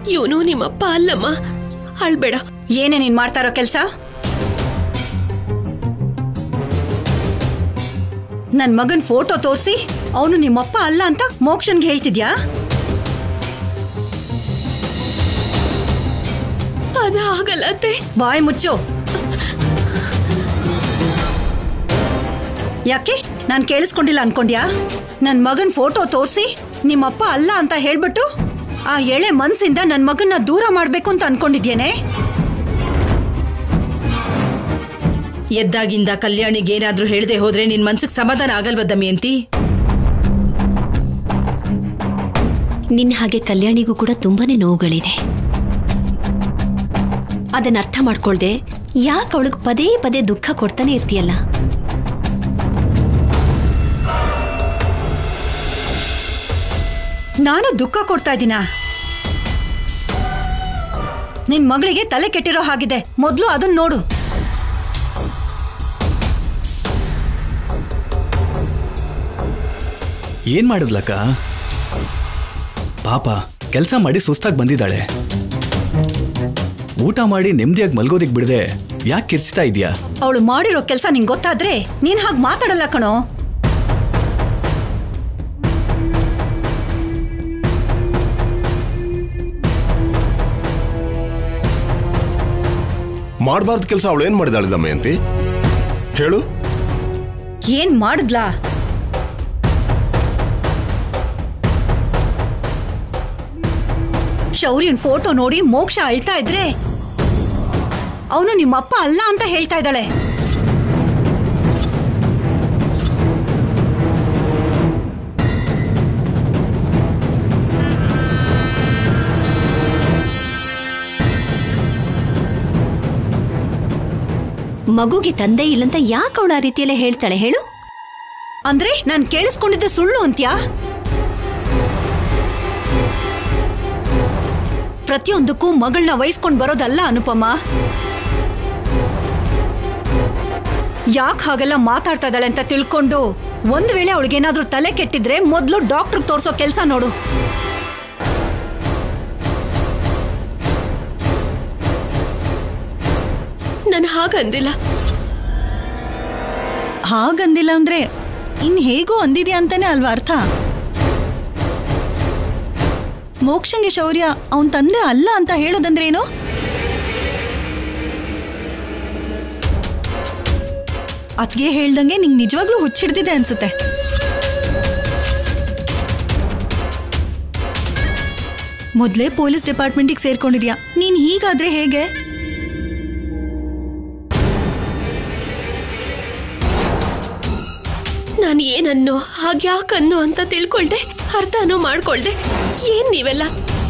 ಇವನು ನಿಮ್ಮಪ್ಪ ಅಲ್ಲಮ್ಮ ಅಳ್ಬೇಡ ಏನೇ ನೀನ್ ಮಾಡ್ತಾ ಇರೋ ಕೆಲ್ಸ ನನ್ ಮಗನ್ ಫೋಟೋ ತೋರಿಸಿ ಅವನು ನಿಮ್ಮಪ್ಪ ಅಲ್ಲ ಅಂತ ಮೋಕ್ಷನ್ಗೆ ಹೇಳ್ತಿದ್ಯಾ ಅದು ಆಗಲ್ಲ ಅತ್ತೆ ಬಾಯ್ ಮುಚ್ಚು ಯಾಕೆ ನಾನ್ ಕೇಳಿಸ್ಕೊಂಡಿಲ್ಲ ಅನ್ಕೊಂಡ್ಯಾ ನನ್ ಮಗನ್ ಫೋಟೋ ತೋರಿಸಿ ನಿಮ್ಮಪ್ಪ ಅಲ್ಲ ಅಂತ ಹೇಳ್ಬಿಟ್ಟು ಆ ಎಳೆ ಮನ್ಸಿಂದ ನನ್ ಮಗನ್ನ ದೂರ ಮಾಡ್ಬೇಕು ಅಂತ ಅನ್ಕೊಂಡಿದ್ಯೇನೆ ಎದ್ದಾಗಿಂದ ಕಲ್ಯಾಣಿಗೆ ಏನಾದ್ರೂ ಹೇಳ್ದೆ ಹೋದ್ರೆ ನಿನ್ ಮನ್ಸಿಗೆ ಸಮಾಧಾನ ಆಗಲ್ವ ದಮಯಂತಿ ನಿನ್ನ ಹಾಗೆ ಕಲ್ಯಾಣಿಗೂ ಕೂಡ ತುಂಬಾನೇ ನೋವುಗಳಿದೆ ಅದನ್ನ ಅರ್ಥ ಮಾಡ್ಕೊಳ್ದೆ ಯಾಕೆ ಅವಳಿಗೆ ಪದೇ ಪದೇ ದುಃಖ ಕೊಡ್ತಾನೆ ಇರ್ತೀಯಲ್ಲ ನಾನು ದುಃಖ ಕೊಡ್ತಾ ಇದ್ದೀನ ನಿನ್ ಮಗಳಿಗೆ ತಲೆ ಕೆಟ್ಟಿರೋ ಹಾಗಿದೆ ಮೊದ್ಲು ಅದನ್ನ ನೋಡು ಏನ್ ಮಾಡಿದ್ಲಕ್ಕ ಪಾಪ ಕೆಲಸ ಮಾಡಿ ಸುಸ್ತಾಗಿ ಬಂದಿದ್ದಾಳೆ ಊಟ ಮಾಡಿ ನೆಮ್ಮದಿಯಾಗಿ ಮಲ್ಗೋದಿಕ್ ಬಿಡದೆ ಯಾಕೆ ಕಿರ್ಚ್ತಾ ಇದೀಯಾ ಅವಳು ಮಾಡಿರೋ ಕೆಲಸ ನಿಂಗೆ ಗೊತ್ತಾದ್ರೆ ನೀನ್ ಹಾಗೆ ಮಾತಾಡಲ್ಲ ಕಣೋ ಮಾಡಬಾರ್ದು ಕೆಲಸ ಅವಳು ಏನ್ ಮಾಡಿದಾಳೆ ದಮಯಂತಿ ಹೇಳು ಏನ್ ಮಾಡಿದ್ಲಾ ಶೌರ್ಯನ್ ಫೋಟೋ ನೋಡಿ ಮೋಕ್ಷ ಅಳ್ತಾ ಇದ್ರೆ ಅವನು ನಿಮ್ಮಪ್ಪ ಅಲ್ಲ ಅಂತ ಹೇಳ್ತಾ ಇದ್ದಾಳೆ ಮಗುಗೆ ತಂದೆ ಇಲ್ಲಂತ ಯಾಕೆ ಅವಳು ಆ ರೀತಿಯಲ್ಲೇ ಹೇಳ್ತಾಳೆ ಹೇಳು ಅಂದ್ರೆ ನಾನ್ ಕೇಳಿಸ್ಕೊಂಡಿದ್ದೆ ಸುಳ್ಳು ಅಂತ್ಯಾ ಪ್ರತಿಯೊಂದಕ್ಕೂ ಮಗಳನ್ನ ವಹಿಸ್ಕೊಂಡ್ ಬರೋದಲ್ಲ ಅನುಪಮ ಯಾಕೆ ಹಾಗೆಲ್ಲ ಮಾತಾಡ್ತಾ ಇದ್ದಾಳೆ ಅಂತ ತಿಳ್ಕೊಂಡು ಒಂದ್ ವೇಳೆ ಅವಳಿಗೇನಾದ್ರೂ ತಲೆ ಕೆಟ್ಟಿದ್ರೆ ಮೊದ್ಲು ಡಾಕ್ಟರ್ ತೋರ್ಸೋ ಕೆಲ್ಸ ನೋಡು ನಾನು ಹಾಗಂದಿಲ್ಲ ಹಾಗಂದಿಲ್ಲ ಅಂದ್ರೆ ಇನ್ ಹೇಗೋ ಅಂದಿದ್ಯಾ ಅಂತಾನೆ ಅಲ್ವಾ ಅರ್ಥ ಮೋಕ್ಷಂಗೆ ಶೌರ್ಯ ಅವನ್ ತಂದೆ ಅಲ್ಲ ಅಂತ ಹೇಳೋದಂದ್ರೆ ಏನು ಅತ್ಗೆ ಹೇಳ್ದಂಗೆ ನಿಂಗೆ ನಿಜವಾಗ್ಲೂ ಹುಚ್ಚಿಡ್ದಿದೆ ಅನ್ಸುತ್ತೆ ಮೊದ್ಲೇ ಪೊಲೀಸ್ ಡಿಪಾರ್ಟ್ಮೆಂಟಿಗೆ ಸೇರ್ಕೊಂಡಿದ್ಯಾ ನೀನ್ ಹೀಗಾದ್ರೆ ಹೇಗೆ ನಾನು ಏನನ್ನೋ ಹಾಗ್ಯಾಕನ್ನೋ ಅಂತ ತಿಳ್ಕೊಳ್ದೆ ಅರ್ಥನೂ ಮಾಡ್ಕೊಳ್ದೆ ಏನ್ ನೀವೆಲ್ಲ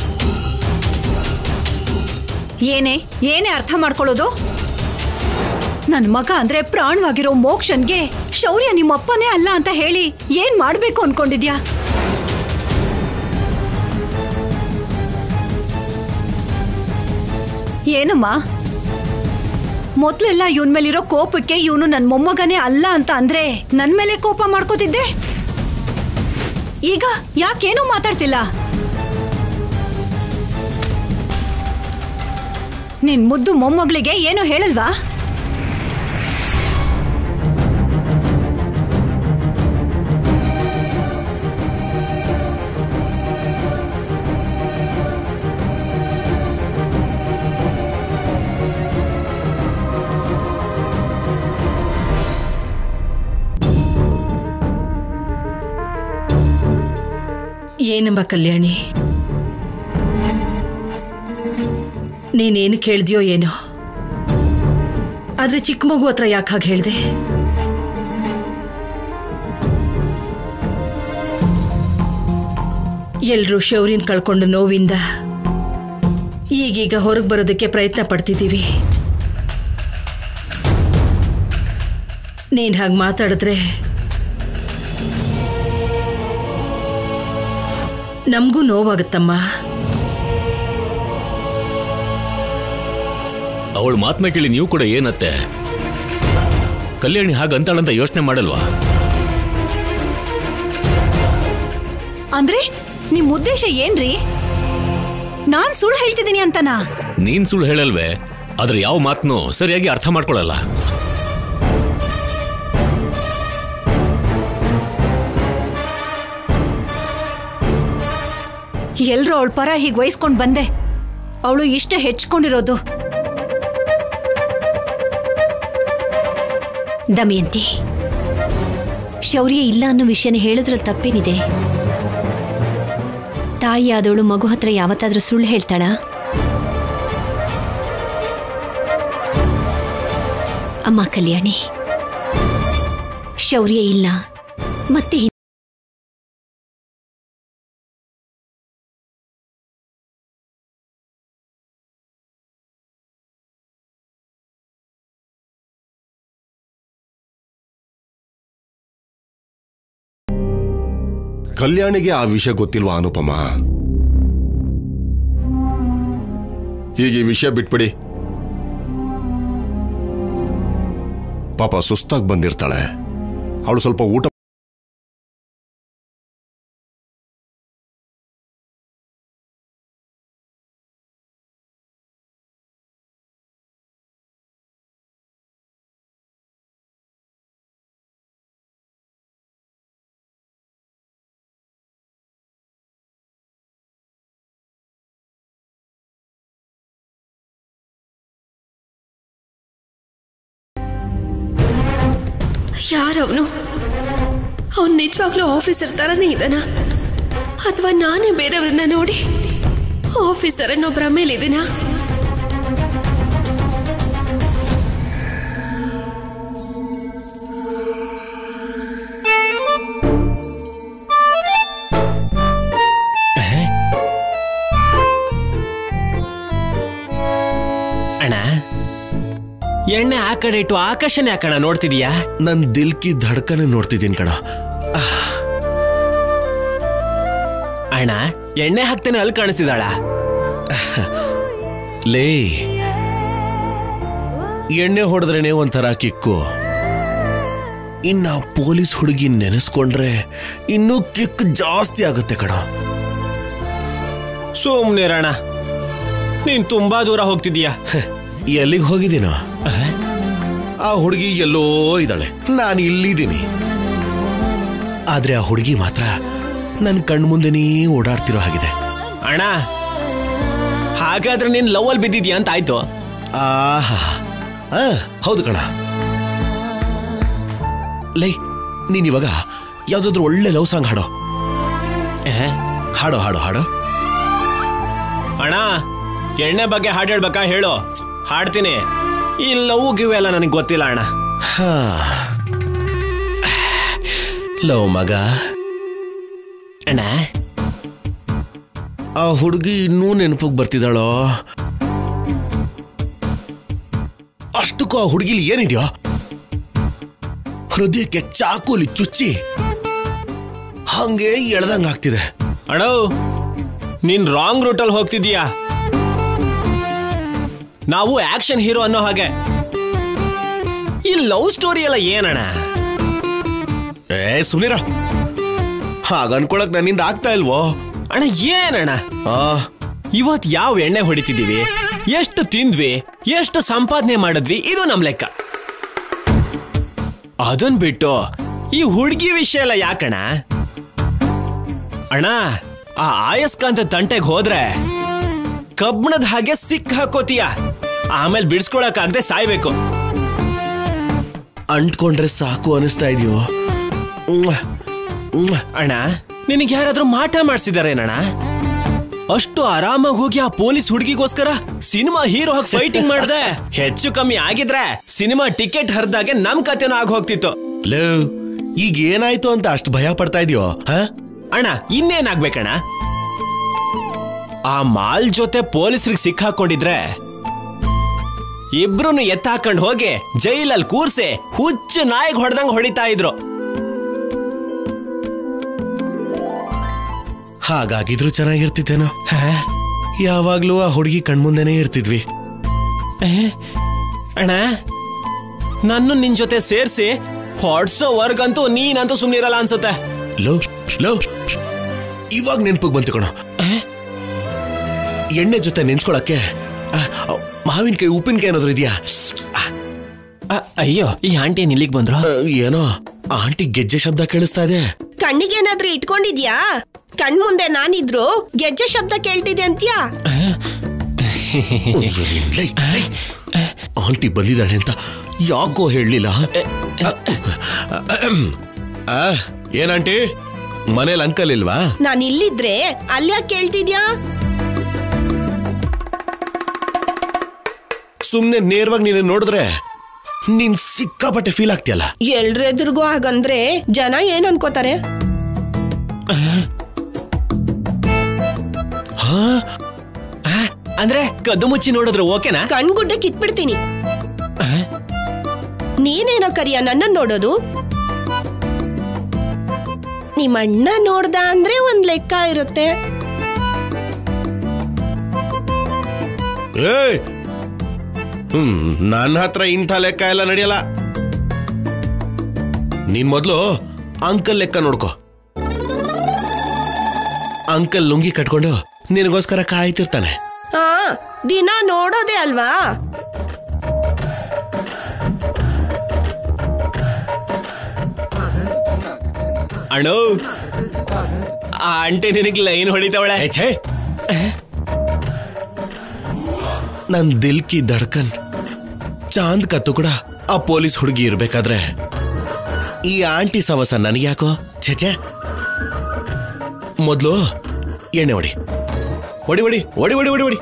ಏನೇ ಏನೇ ಅರ್ಥ ಮಾಡ್ಕೊಳ್ಳೋದು ನನ್ ಮಗ ಅಂದ್ರೆ ಪ್ರಾಣವಾಗಿರೋ ಮೋಕ್ಷನ್ಗೆ ಶೌರ್ಯ ನಿಮ್ಮಪ್ಪನೇ ಅಲ್ಲ ಅಂತ ಹೇಳಿ ಏನ್ ಮಾಡ್ಬೇಕು ಅನ್ಕೊಂಡಿದ್ಯಾ ಏನಮ್ಮ ಮೊದ್ಲೆಲ್ಲ ಇವನ್ ಮೇಲಿರೋ ಕೋಪಕ್ಕೆ ಇವನು ನನ್ ಮೊಮ್ಮಗನೇ ಅಲ್ಲ ಅಂತ ಅಂದ್ರೆ ನನ್ ಮೇಲೆ ಕೋಪ ಮಾಡ್ಕೋತಿದ್ದೆ ಈಗ ಯಾಕೇನೂ ಮಾತಾಡ್ತಿಲ್ಲ ನಿನ್ ಮುದ್ದು ಮೊಮ್ಮಗಳಿಗೆ ಏನು ಹೇಳಲ್ವಾ ಏನಂಬ ಕಲ್ಯಾಣಿ ನೀನೇನು ಕೇಳ್ದ್ಯೋ ಏನೋ ಆದ್ರೆ ಚಿಕ್ಕ ಮಗು ಹತ್ರ ಯಾಕೆ ಹಾಗೆ ಹೇಳ್ದೆ ಎಲ್ರೂ ಶೌರ್ಯನ್ ಕಳ್ಕೊಂಡು ನೋವಿಂದ ಈಗೀಗ ಹೊರಗೆ ಬರೋದಕ್ಕೆ ಪ್ರಯತ್ನ ಪಡ್ತಿದ್ದೀವಿ ನೀನ್ ಹಾಗೆ ಮಾತಾಡಿದ್ರೆ ನಮಗೂ ನೋವಾಗುತ್ತಮ್ಮ ಅವಳ ಮಾತನ್ನ ಕೇಳಿ ನೀವು ಕೂಡ ಏನತ್ತೆ ಕಲ್ಯಾಣಿ ಹಾಗಂತಾಳಂತ ಯೋಚನೆ ಮಾಡಲ್ವಾ ಅಂದ್ರೆ ನಿಮ್ ಉದ್ದೇಶ ಏನ್ರಿ ನಾನ್ ಸುಳ್ಳು ಹೇಳ್ತಿದ್ದೀನಿ ಅಂತನಾ ನೀನ್ ಸುಳ್ಳು ಹೇಳಲ್ವೇ ಆದ್ರೆ ಯಾವ ಮಾತನ್ನು ಸರಿಯಾಗಿ ಅರ್ಥ ಮಾಡ್ಕೊಳಲ್ಲ ಎಲ್ರೂ ಅವಳ ಪರ ಹೀಗೆ ವಹಿಸ್ಕೊಂಡ್ ಬಂದೆ ಅವಳು ಇಷ್ಟ ಹೆಚ್ಕೊಂಡಿರೋದು ದಮಯಂತಿ ಶೌರ್ಯ ಇಲ್ಲ ಅನ್ನೋ ವಿಷಯನ ಹೇಳೋದ್ರಲ್ಲಿ ತಪ್ಪೇನಿದೆ ತಾಯಿ ಆದವಳು ಮಗು ಹತ್ರ ಯಾವತ್ತಾದ್ರೂ ಸುಳ್ಳು ಹೇಳ್ತಾಳಾ ಅಮ್ಮ ಕಲ್ಯಾಣಿ ಶೌರ್ಯ ಇಲ್ಲ ಮತ್ತೆ ಹಿ- ಕಲ್ಯಾಣಿಗೆ ಆ ವಿಷಯ ಗೊತ್ತಿಲ್ವಾ ಅನುಪಮ ಈಗ ಈ ವಿಷಯ ಬಿಟ್ಬಿಡಿ ಪಾಪ ಸುಸ್ತಾಗಿ ಬಂದಿರ್ತಾಳೆ ಅವಳು ಸ್ವಲ್ಪ ಊಟ ಯಾರವನು ಅವನು ನಿಜವಾಗ್ಲೂ ಆಫೀಸರ್ ತರನೇ ಇದ್ದಾನ ಅಥವಾ ನಾನೇ ಬೇರೆಯವ್ರನ್ನ ನೋಡಿ ಆಫೀಸರ್ ಅನ್ನೋ ಭ್ರಮೇಲಿದ್ದೀನ ಅಣ್ಣ ಎಣ್ಣೆ ಆ ಕಡೆ ಇಟ್ಟು ಆಕಾಶನೇ ಯಾಕಣ ನೋಡ್ತಿದೀಯಾ ನನ್ ದಿಲ್ಕಿ ಧಡ್ಕನೆ ನೋಡ್ತಿದ್ದೀನಿ ಕಣ ಅಣ್ಣ ಎಣ್ಣೆ ಹಾಕ್ತೇನೆ ಅಲ್ಲಿ ಕಾಣಿಸ್ತಿದ್ದಾಳ ಲೇ ಎಣ್ಣೆ ಹೊಡೆದ್ರೇನೆ ಒಂಥರ ಕಿಕ್ಕು ಇನ್ನ ಪೊಲೀಸ್ ಹುಡುಗಿ ನೆನೆಸ್ಕೊಂಡ್ರೆ ಇನ್ನೂ ಕಿಕ್ ಜಾಸ್ತಿ ಆಗುತ್ತೆ ಕಣ ಸುಮ್ನಿರಣ ನೀನ್ ತುಂಬಾ ದೂರ ಹೋಗ್ತಿದೀಯಾ ಎಲ್ಲಿಗೆ ಹೋಗಿದ್ದೀನೋ ಆ ಹುಡುಗಿ ಎಲ್ಲೋ ಇದ್ದಾಳೆ ನಾನು ಇಲ್ಲಿದ್ದೀನಿ ಆದ್ರೆ ಆ ಹುಡುಗಿ ಮಾತ್ರ ನನ್ನ ಕಣ್ಮುಂದೆನೇ ಓಡಾಡ್ತಿರೋ ಹಾಗಿದೆ ಅಣ್ಣ ಹಾಗಾದ್ರೆ ನೀನ್ ಲವ್ ಅಲ್ಲಿ ಬಿದ್ದಿದ್ಯಾ ಅಂತ ಆಯ್ತು ಆಹಾ ಆ, ಹೌದು ಕಣ ಲೈ ನೀನ್ ಇವಾಗ ಯಾವ್ದಾದ್ರು ಒಳ್ಳೆ ಲವ್ ಸಾಂಗ್ ಹಾಡೋ ಎಹೆ. ಹಾಡೋ ಹಾಡೋ ಹಾಡೋ ಅಣ್ಣ ಎಣ್ಣೆ ಬಗ್ಗೆ ಹಾಡು ಹೇಳ್ಬೇಕಾ ಹೇಳು ಹಾಡ್ತೀನಿ ಈ ಲವ್ ಗಿವ್ ಎಲ್ಲ ನನಗೆ ಗೊತ್ತಿಲ್ಲ ಅಣ್ಣ ಹಾ ಲವ್ ಮಗ ಅಣ್ಣ ಆ ಹುಡುಗಿ ಇನ್ನೂ ನೆನಪಿಗೆ ಬರ್ತಿದ್ದಾಳೋ ಅಷ್ಟಕ್ಕೂ ಆ ಹುಡುಗಿಲಿ ಏನಿದೆಯೋ ಹೃದಯಕ್ಕೆ ಚಾಕುಲಿ ಚುಚ್ಚಿ ಹಂಗೆ ಎಳ್ದಂಗ್ ಆಗ್ತಿದೆ ಅಣ್ಣ ನೀನ್ ರಾಂಗ್ ರೂಟಲ್ಲಿ ಹೋಗ್ತಿದೀಯಾ ನಾವು ಆಕ್ಷನ್ ಹೀರೋ ಅನ್ನೋ ಹಾಗೆ ಈ ಲವ್ ಸ್ಟೋರಿ ಎಲ್ಲ ಏನಣ್ಣ ಏ ಸುಮ್ನಿರ ಹಾಗ ಅನ್ಕೊಳಕ್ ನನ್ನಿಂದ ಆಗ್ತಾ ಇಲ್ವೋ ಅಣ್ಣ ಏನಣ್ಣ ಆ ಇವತ್ ಯಾವ ಎಣ್ಣೆ ಹೊಡಿತಿದೀವಿ ಎಷ್ಟು ತಿಂದ್ವಿ ಎಷ್ಟು ಸಂಪಾದನೆ ಮಾಡಿದ್ವಿ ಇದು ನಮ್ ಲೆಕ್ಕ ಅದನ್ ಬಿಟ್ಟು ಈ ಹುಡುಗಿ ವಿಷಯ ಎಲ್ಲ ಯಾಕಣ್ಣ ಅಣ್ಣ ಆ ಆಯಸ್ಕಾಂತ ತಂಟೆಗೆ ಹೋದ್ರೆ ಕಬ್ಬಣದ ಹಾಗೆ ಸಿಕ್ ಹಾಕೋತೀಯ ಆಮೇಲೆ ಬಿಡಿಸ್ಕೊಳಕ್ಕಾಗದೆ ಸಾಯ್ಬೇಕು ಅಂಟ್ಕೊಂಡ್ರೆ ಸಾಕು ಅನಿಸ್ತಾ ಇದೆಯೋ ಅಣ್ಣ ನಿನಗೆ ಯಾರಾದ್ರೂ ಮಾಟ ಮಾಡ್ಸಿದಾರೇನಣ್ಣ ಅಷ್ಟು ಆರಾಮಾಗಿ ಹೋಗಿ ಆ ಪೊಲೀಸ್ ಹುಡುಗಿಗೋಸ್ಕರ ಸಿನಿಮಾ ಹೀರೋ ಹಾಕಿ ಫೈಟಿಂಗ್ ಮಾಡ್ದೆ ಹೆಚ್ಚು ಕಮ್ಮಿ ಆಗಿದ್ರೆ ಸಿನಿಮಾ ಟಿಕೆಟ್ ಹರಿದಾಗೆ ನಮ್ ಕತೆನೂ ಆಗ ಹೋಗ್ತಿತ್ತು ಲವ್ ಈಗ ಏನಾಯ್ತು ಅಂತ ಅಷ್ಟು ಭಯ ಪಡ್ತಾ ಇದೆಯೋ ಹಾ ಅಣ್ಣ ಇನ್ನೇನಾಗ್ಬೇಕಣ್ಣ ಆ ಮಾಲ್ ಜೊತೆ ಪೊಲೀಸ್ರಿಗೆ ಸಿಕ್ಕಾಕೊಂಡಿದ್ರೆ ಇಬ್ರು ಎತ್ತಾಕೊಂಡ್ ಹೋಗಿ ಜೈಲಲ್ಲಿ ಕೂರ್ಸಿ ಹುಚ್ಚು ನಾಯಿಗೆ ಹೊಡೆದಂಗ್ ಹೊಡಿತಾ ಇದ್ರು ಹಾಗಾಗಿದ್ರು ಚೆನ್ನಾಗಿರ್ತಿತ್ತೇನೋ ಯಾವಾಗ್ಲೂ ಆ ಹುಡುಗಿ ಕಣ್ಮುಂದೆನೇ ಇರ್ತಿದ್ವಿ ಏ, ಅಣ್ಣ ನನ್ನ ನಿನ್ ಜೊತೆ ಸೇರ್ಸಿ ಹೊಡ್ಸೋವರ್ಗಂತೂ ನೀನಂತೂ ಸುಮ್ನಿರಲ್ಲ ಅನ್ಸುತ್ತೆ ಲೋ ಲೋ ಇವಾಗ ನೆನ್ಪಿಗೆ ಬಂತು ಕಣ ಎಣ್ಣೆ ಜೊತೆ ನೆನ್ಸ್ಕೊಳಕ್ಕೆ ಆ, ಮಾವಿನಕಾಯಿ ಉಪ್ಪಿನಕಾಯಿ ಏನಾದ್ರು ಇದೆಯಾ ಅ, ಅಯ್ಯೋ ಈ ಆಂಟಿ ಏನ್ ಇಲ್ಲಿಗೆ ಬಂದ್ರು ಏನೋ ಆಂಟಿ ಗೆಜ್ಜೆ ಶಬ್ದ ಕೇಳಿಸ್ತಾ ಇದೆ ಕಣ್ಣಿಗೇನಾದ್ರೂ ಇಟ್ಕೊಂಡಿದ್ಯಾ ಕಣ್ ಮುಂದೆ ನಾನಿದ್ರು ಗೆಜ್ಜೆ ಶಬ್ದ ಕೇಳ್ತಿದೆ ಅಂತ್ಯಾ ಲೈ, ಲೈ. ಆಂಟಿ ಬಂದಿದ್ದಾಳೆ ಅಂತ ಯಾಕೋ ಹೇಳಲಿಲ್ಲ ಏನಂಟಿ ಮನೇಲಿ ಅಂಕಲ್ ಇಲ್ವಾ ನಾನ್ ಇಲ್ಲಿದ್ರೆ ಅಲ್ಯಾಕ್ ಕೇಳ್ತಿದ್ಯಾ ಸುಮ್ನೆ ನೇರವಾಗಿ ನೀನು ನೋಡಿದ್ರೆ ನೀನ್ ಸಿಕ್ಕಾಪಟ್ಟೆ ಫೀಲ್ ಆಗ್ತೀಯಲ್ಲ ಎಲ್ರೆದುರ್ಗೂ ಹಾಗಂದ್ರೆ ಜನ ಏನ್ ಅನ್ಕೋತಾರೆ ಹಾ ಆ, ಅಂದ್ರೆ ಕದ್ದು ಮುಚ್ಚಿ ನೋಡಿದ್ರೆ ಓಕೆನಾ ಕಣ್ಗುಡ್ಡೆ ಕಿತ್ಬಿಡ್ತೀನಿ ನೀನೇನೋ ಕರಿಯ ನನ್ನ ನೋಡೋದು ನಿಮ್ಮ ಅಣ್ಣ ನೋಡ್ದ ಅಂದ್ರೆ ಒಂದ್ ಲೆಕ್ಕ ಇರುತ್ತೆ ಏಯ್ ಹ್ಮ್ ನನ್ನ ಹತ್ರ ಇಂಥ ಲೆಕ್ಕ ಎಲ್ಲ ನಡೆಯಲ್ಲ ನೀನ್ ಮೊದ್ಲು ಅಂಕಲ್ ಲೆಕ್ಕ ನೋಡ್ಕೋ ಅಂಕಲ್ ಲುಂಗಿ ಕಟ್ಕೊಂಡು ನಿನಗೋಸ್ಕರ ಕಾಯ್ತಿರ್ತಾನೆ ಹಾ ದಿನ ನೋಡೋದೇ ಅಲ್ವಾ ಅಣ್ಣ ಆ ಆಂಟಿ ನಿನಗೆ ಲೈನ್ ಹೊಡಿತಾವಳೆ ಏ, ಛೇ ನನ್ ದಿಲ್ ಕಿ ಧಡ್ಕನ್ ಚಾಂದ್ ಕತ್ತು ಕೂಡ ಆ ಪೊಲೀಸ್ ಹುಡುಗಿ ಇರ್ಬೇಕಾದ್ರೆ ಈ ಆಂಟಿ ಸವಸ ನನಗ್ಯಾಕೋ ಛೇ ಛೇ ಮೊದ್ಲು ಎಣ್ಣೆ ಹೊಡಿ ಹೊಡಿ ಹೊಡಿ ಹೊಡಿ ಹೊಡಿ ಹೊಡಿ ಹೊಡಿ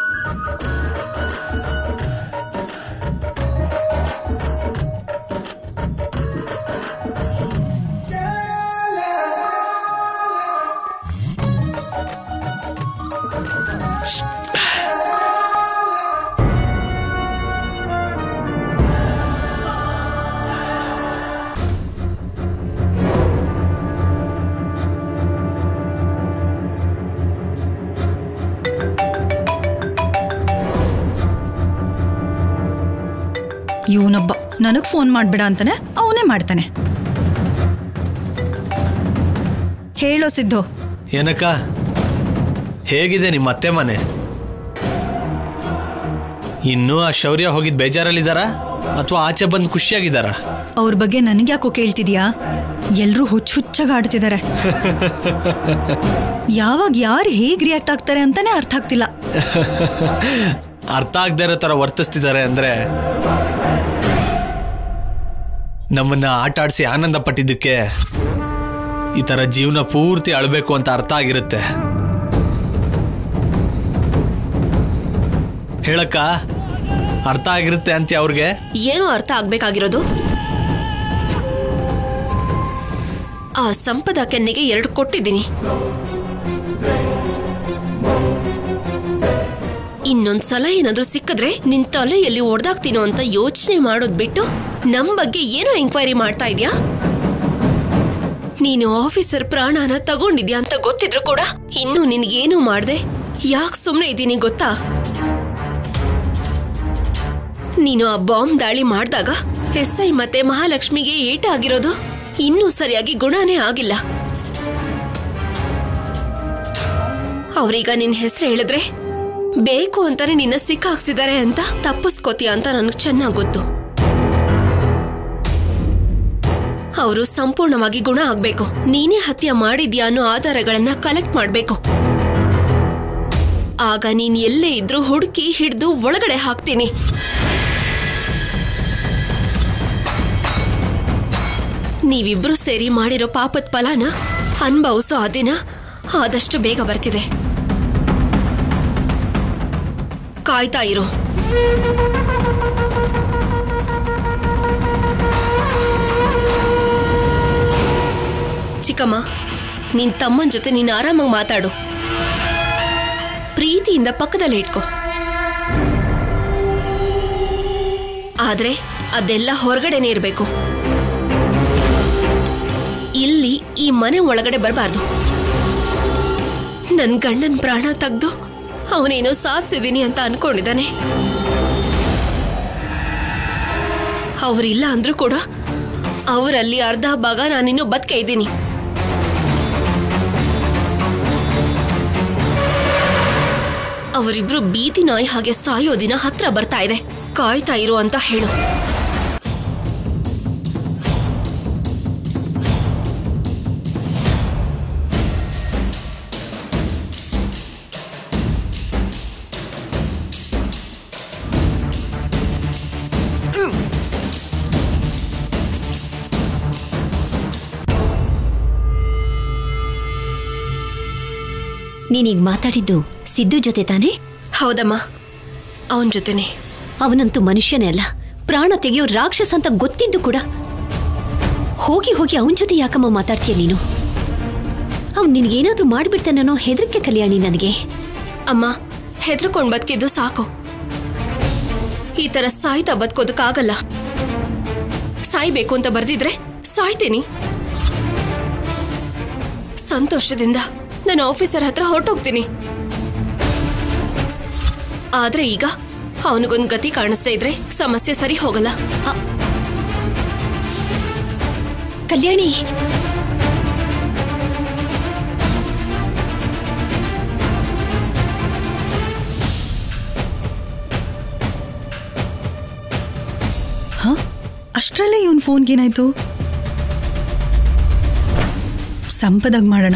ಇವನೊಬ್ಬ ನನಗ್ ಫೋನ್ ಮಾಡ್ಬೇಡ ಅಂತಾನೆ ಅವನೇ ಮಾಡ್ತಾನೆ ಹೇಳೋ ಸಿದ್ದು ಏನಕ್ಕ ಹೇಗಿದೆ ನಿಮ್ಮ ಅತ್ತೆ ಮನೆ ಇನ್ನೂ ಆ ಶೌರ್ಯ ಹೋಗಿದ್ ಬೇಜಾರಲ್ಲಿದ್ದಾರಾ ಅಥವಾ ಆಚೆ ಬಂದು ಖುಷಿಯಾಗಿದ್ದಾರಾ ಅವ್ರ ಬಗ್ಗೆ ನನಗ್ಯಾಕೋ ಕೇಳ್ತಿದ್ಯಾ ಎಲ್ರೂ ಹುಚ್ಚ ಹುಚ್ಚಾಗಿ ಆಡ್ತಿದ್ದಾರೆ ಯಾವಾಗ ಯಾರು ಹೇಗ್ ರಿಯಾಕ್ಟ್ ಆಗ್ತಾರೆ ಅಂತಾನೆ ಅರ್ಥ ಆಗ್ತಿಲ್ಲ ಅರ್ಥ ಆಗದೆ ಇರೋ ಥರ ವರ್ತಿಸ್ತಿದ್ದಾರೆ ಅಂದ್ರೆ ನಮ್ಮನ್ನ ಆಟ ಆಡಿಸಿ ಆನಂದ ಪಟ್ಟಿದ್ದಕ್ಕೆ ಈ ಥರ ಜೀವನ ಪೂರ್ತಿ ಅಳಬೇಕು ಅಂತ ಅರ್ಥ ಆಗಿರುತ್ತೆ ಹೇಳಕ್ಕ ಅರ್ಥ ಆಗಿರುತ್ತೆ ಅಂತ ಅವ್ರಿಗೆ ಏನು ಅರ್ಥ ಆಗ್ಬೇಕಾಗಿರೋದು ಆ ಸಂಪದ ಕೆನ್ನೆಗೆ ಎರಡು ಕೊಟ್ಟಿದ್ದೀನಿ ಇನ್ನೊಂದ್ಸಲ ಏನಾದ್ರೂ ಸಿಕ್ಕಿದ್ರೆ ನಿನ್ ತಲೆಯಲ್ಲಿ ಒಡ್ದಾಗ್ತೀನೋ ಅಂತ ಯೋಚನೆ ಮಾಡೋದ್ ಬಿಟ್ಟು ನಮ್ ಬಗ್ಗೆ ಏನೋ ಎಂಕ್ವೈರಿ ಮಾಡ್ತಾ ಇದ್ಯಾ ನೀನು ಆಫೀಸರ್ ಪ್ರಾಣನ ತಗೊಂಡಿದ್ಯಾ ಅಂತ ಗೊತ್ತಿದ್ರು ಕೂಡ ಇನ್ನೂ ನಿನ್ಗೇನು ಮಾಡ್ದೆ ಯಾಕೆ ಸುಮ್ಮನೆ ಇದ್ದೀನಿ ಗೊತ್ತಾ ನೀನು ಆ ಬಾಂಬ್ ದಾಳಿ ಮಾಡಿದಾಗ ಎಸ್ ಐ ಮತ್ತೆ ಮಹಾಲಕ್ಷ್ಮಿಗೆ ಏಟ ಆಗಿರೋದು ಇನ್ನೂ ಸರಿಯಾಗಿ ಗುಣನೇ ಆಗಿಲ್ಲ ಅವ್ರೀಗ ನಿನ್ ಹೆಸರು ಹೇಳಿದ್ರೆ ಬೇಕು ಅಂತಾನೆ ನಿನ್ನ ಸಿಕ್ಕಾಕ್ಸಿದ್ದಾರೆ ಅಂತ ತಪ್ಪಿಸ್ಕೋತೀಯ ಅಂತ ನನಗೆ ಚೆನ್ನಾಗ್ ಗೊತ್ತು ಅವರು ಸಂಪೂರ್ಣವಾಗಿ ಗುಣ ಆಗ್ಬೇಕು ನೀನೇ ಹತ್ಯೆ ಮಾಡಿದ್ಯಾ ಅನ್ನೋ ಆಧಾರಗಳನ್ನ ಕಲೆಕ್ಟ್ ಮಾಡ್ಬೇಕು ಆಗ ನೀನ್ ಎಲ್ಲೇ ಇದ್ರೂ ಹುಡುಕಿ ಹಿಡಿದು ಒಳಗಡೆ ಹಾಕ್ತೀನಿ ನೀವಿಬ್ರು ಸೇರಿ ಮಾಡಿರೋ ಪಾಪದ ಫಲನ ಅನ್ಭವಿಸೋ ಆ ದಿನ ಆದಷ್ಟು ಬೇಗ ಬರ್ತಿದೆ ಕಾಯ್ತಾ ಇರು ಚಿಕ್ಕಮ್ಮ ನಿನ್ ತಮ್ಮನ ಜೊತೆ ನೀನು ಆರಾಮಾಗಿ ಮಾತಾಡು ಪ್ರೀತಿಯಿಂದ ಪಕ್ಕದಲ್ಲೇ ಇಟ್ಕೋ ಆದ್ರೆ ಅದೆಲ್ಲ ಹೊರಗಡೆನೆ ಇರಬೇಕು ಇಲ್ಲಿ ಈ ಮನೆ ಒಳಗಡೆ ಬರಬಾರ್ದು ನನ್ ಗಂಡನ್ ಪ್ರಾಣ ತೆಗ್ದು ಅವನೇನೋ ಸಾಧಿಸಿದೀನಿ ಅಂತ ಅನ್ಕೊಂಡಿದ್ದಾನೆ ಅವರಿಲ್ಲ ಅಂದ್ರೂ ಕೂಡ ಅವರಲ್ಲಿ ಅರ್ಧ ಭಾಗ ನಾನಿನ್ನೂ ಬದುಕೆ ಇದ್ದೀನಿ ಅವರಿಬ್ರು ಬೀದಿ ನಾಯಿ ಹಾಗೆ ಸಾಯೋ ದಿನ ಹತ್ರ ಬರ್ತಾ ಇದೆ ಕಾಯ್ತಾ ಇರು ಅಂತ ಹೇಳು ನೀನೀಗ ಮಾತಾಡಿದ್ದು ಸಿದ್ದು ಜೊತೆ ತಾನೇ ಹೌದಮ್ಮ ಅವನ ಜೊತೆನೆ ಅವನಂತೂ ಮನುಷ್ಯನೇ ಅಲ್ಲ ಪ್ರಾಣ ತೆಗೆಯೋ ರಾಕ್ಷಸ ಅಂತ ಗೊತ್ತಿದ್ದು ಕೂಡ ಹೋಗಿ ಹೋಗಿ ಅವನ ಜೊತೆ ಯಾಕಮ್ಮ ಮಾತಾಡ್ತೀಯ ನೀನು ಅವ್ನು ನಿನಗೇನಾದ್ರೂ ಮಾಡ್ಬಿಡ್ತಾನೋ ಹೆದರಿಕೆ ಕಲ್ಯಾಣಿ ನನಗೆ ಅಮ್ಮ ಹೆದರ್ಕೊಂಡ್ ಬದುಕಿದ್ದು ಸಾಕು ಈ ತರ ಸಾಯ್ತಾ ಬದುಕೋದಕ್ಕಾಗಲ್ಲ ಸಾಯ್ಬೇಕು ಅಂತ ಬರ್ದಿದ್ರೆ ಸಾಯ್ತೇನಿ ಸಂತೋಷದಿಂದ ನಾನು ಆಫೀಸರ್ ಹತ್ರ ಹೊರಟೋಗ್ತೀನಿ ಆದ್ರೆ ಈಗ ಅವನಿಗೊಂದು ಗತಿ ಕಾಣಿಸ್ತಾ ಇದ್ರೆ ಸಮಸ್ಯೆ ಸರಿ ಹೋಗಲ್ಲ ಕಲ್ಯಾಣಿ ಹ ಅಷ್ಟರಲ್ಲೇ ಇವನ್ ಫೋನ್ಗೇನಾಯ್ತು ಸಂಪದಾಗ ಮಾಡೋಣ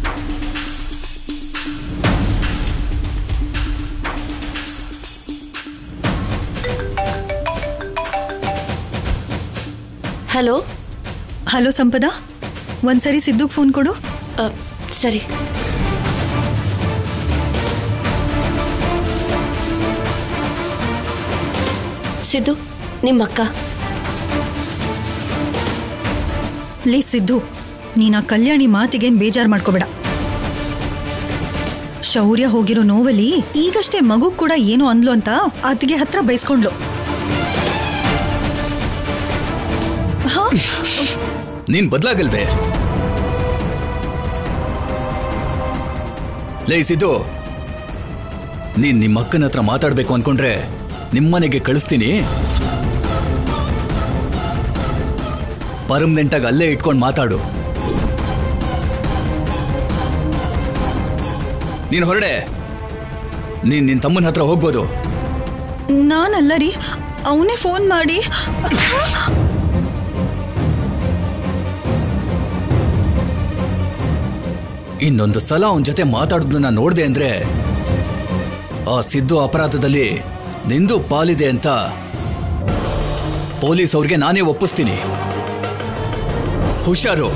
ಹಲೋ ಹಲೋ ಸಂಪದ ಒಂದ್ಸರಿ ಸಿದ್ದುಗ್ ಫೋನ್ ಕೊಡು ಸರಿ ಸಿದ್ದು ನಿಮ್ಮಕ್ಕ ಲೇ ಸಿದ್ದು ನೀನ್ ಆ ಕಲ್ಯಾಣಿ ಮಾತಿಗೇನ್ ಬೇಜಾರ್ ಮಾಡ್ಕೋಬೇಡ ಶೌರ್ಯ ಹೋಗಿರೋ ನೋವಲ್ಲಿ ಈಗಷ್ಟೇ ಮಗು ಕೂಡ ಏನು ಅಂದ್ಲು ಅಂತ ಅತ್ತಿಗೆ ಹತ್ರ ಬೈಸ್ಕೊಂಡ್ಲು ಹಾ ನೀನ್ ಬದ್ಲಾಗಲ್ವೇ ಲಯಿಸಿದ್ದು ನೀನ್ ನಿಮ್ಮ ಅಕ್ಕನ ಹತ್ರ ಮಾತಾಡ್ಬೇಕು ಅನ್ಕೊಂಡ್ರೆ ನಿಮ್ಮನೆಗೆ ಕಳಿಸ್ತೀನಿ ಪರ್ಮನೆಂಟ್ ಆಗಿ ಅಲ್ಲೇ ಇಟ್ಕೊಂಡು ಮಾತಾಡು ನೀನ್ ಹೊರಡೆ ನೀನ್ ನಿನ್ ತಮ್ಮನ ಹತ್ರ ಹೋಗ್ಬೋದು ನಾನಲ್ಲ ರೀ ಅವನೇ ಫೋನ್ ಮಾಡಿ ಇನ್ನೊಂದು ಸಲ ಅವನ ಜೊತೆ ಮಾತಾಡೋದನ್ನ ನೋಡ್ದೆ ಅಂದ್ರೆ ಆ ಸಿದ್ದು ಅಪರಾಧದಲ್ಲಿ ನಿಂದು ಪಾಲಿದೆ ಅಂತ ಪೊಲೀಸ್ ಅವ್ರಿಗೆ ನಾನೇ ಒಪ್ಪಿಸ್ತೀನಿ ಹುಷಾರು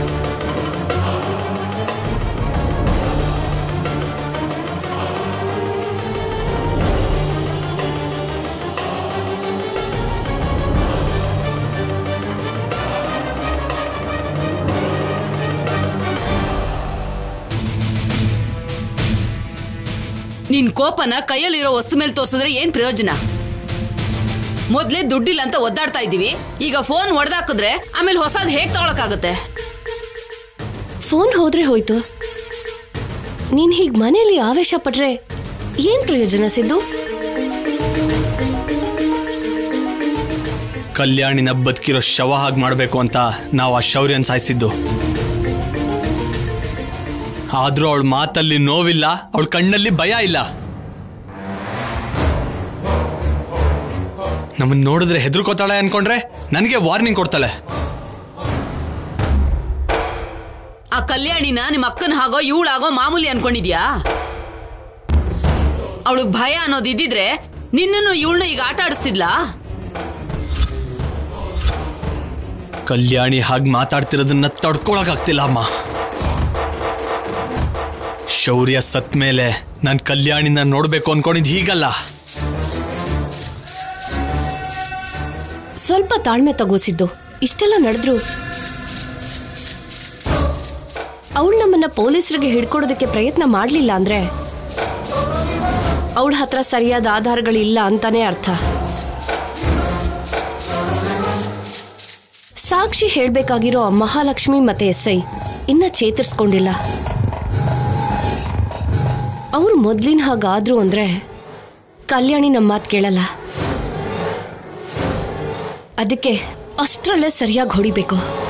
ನಿನ್ ಕೋಪನ ಕೈಯಲ್ಲಿರೋ ವಸ್ತು ಮೇಲೆ ತೋರ್ಸಿದ್ರೆ ಏನ್ ಪ್ರಯೋಜನ ಮೊದ್ಲೇ ದುಡ್ಡಿಲ್ಲ ಅಂತ ಒದ್ದಾಡ್ತಾ ಇದೀವಿ ಈಗ ಫೋನ್ ಹೊಡೆದಾಕಿದ್ರೆ ಆಮೇಲೆ ಹೊಸದ್ ಹೇಗ್ ತಗೊಳಕಾಗುತ್ತೆ ಫೋನ್ ಹೋದ್ರೆ ಹೋಯ್ತು ನೀನ್ ಹೀಗ್ ಮನೆಯಲ್ಲಿ ಆವೇಶ ಪಟ್ರೆ ಏನ್ ಪ್ರಯೋಜನ ಸಿದ್ದು ಕಲ್ಯಾಣಿನ ಬದುಕಿರೋ ಶವ ಹಾಗೆ ಮಾಡಬೇಕು ಅಂತ ನಾವು ಆ ಶೌರ್ಯನ್ ಸಾಯಿಸಿದ್ದು ಆದ್ರೂ ಅವಳ ಮಾತಲ್ಲಿ ನೋವಿಲ್ಲ ಅವಳ ಕಣ್ಣಲ್ಲಿ ಭಯ ಇಲ್ಲ ನಮ್ಮನ್ನ ನೋಡಿದ್ರೆ ಹೆದರ್ಕೋತಾಳೆ ಅನ್ಕೊಂಡ್ರೆ ನನಗೆ ವಾರ್ನಿಂಗ್ ಕೊಡ್ತಾಳೆ ಆ ಕಲ್ಯಾಣಿನ ನಿಮ್ಮ ಅಕ್ಕನ ಹಾಗೋ ಇವಳಾಗೋ ಮಾಮೂಲಿ ಅನ್ಕೊಂಡಿದ್ಯಾ ಅವಳಿಗೆ ಭಯ ಅನ್ನೋದು ಇದ್ದಿದ್ರೆ ನಿನ್ನನ್ನು ಇವಳನ್ನ ಈಗ ಆಟ ಆಡಿಸ್ತಿದ್ಲಾ ಕಲ್ಯಾಣಿ ಹಾಗೆ ಮಾತಾಡ್ತಿರೋದನ್ನ ತಡ್ಕೊಳಕ್ಕಾಗ್ತಿಲ್ಲ ಅಮ್ಮ ಶೌರ್ಯ ಸತ್ ಮೇಲೆ ನಾನು ಕಲ್ಯಾಣಿನ ನೋಡ್ಬೇಕು ಅನ್ಕೊಂಡಿದ್ ಹೀಗಲ್ಲ ಸ್ವಲ್ಪ ತಾಳ್ಮೆ ತಗೋಸಿದ್ದು ಇಷ್ಟೆಲ್ಲ ನಡೆದ್ರು ಅವಳು ನಮ್ಮನ್ನ ಪೊಲೀಸರಿಗೆ ಹಿಡ್ಕೊಡೋದಕ್ಕೆ ಪ್ರಯತ್ನ ಮಾಡಲಿಲ್ಲ ಅಂದ್ರೆ ಅವಳ ಹತ್ರ ಸರಿಯಾದ ಆಧಾರಗಳಿಲ್ಲ ಅಂತಾನೆ ಅರ್ಥ ಸಾಕ್ಷಿ ಹೇಳ್ಬೇಕಾಗಿರೋ ಆ ಮಹಾಲಕ್ಷ್ಮಿ ಮತ್ತೆ ಎಸ್ ಐ ಇನ್ನ ಚೇತರಿಸ್ಕೊಂಡಿಲ್ಲ ಅವ್ರು ಮೊದ್ಲಿನ ಹಾಗಾದ್ರು ಅಂದ್ರೆ ಕಲ್ಯಾಣಿ ನಮ್ಮ ಮಾತು ಕೇಳಲ್ಲ ಅದಕ್ಕೆ ಅಷ್ಟರಲ್ಲೇ ಸರಿಯಾಗಿ ಹೊಡಿಬೇಕು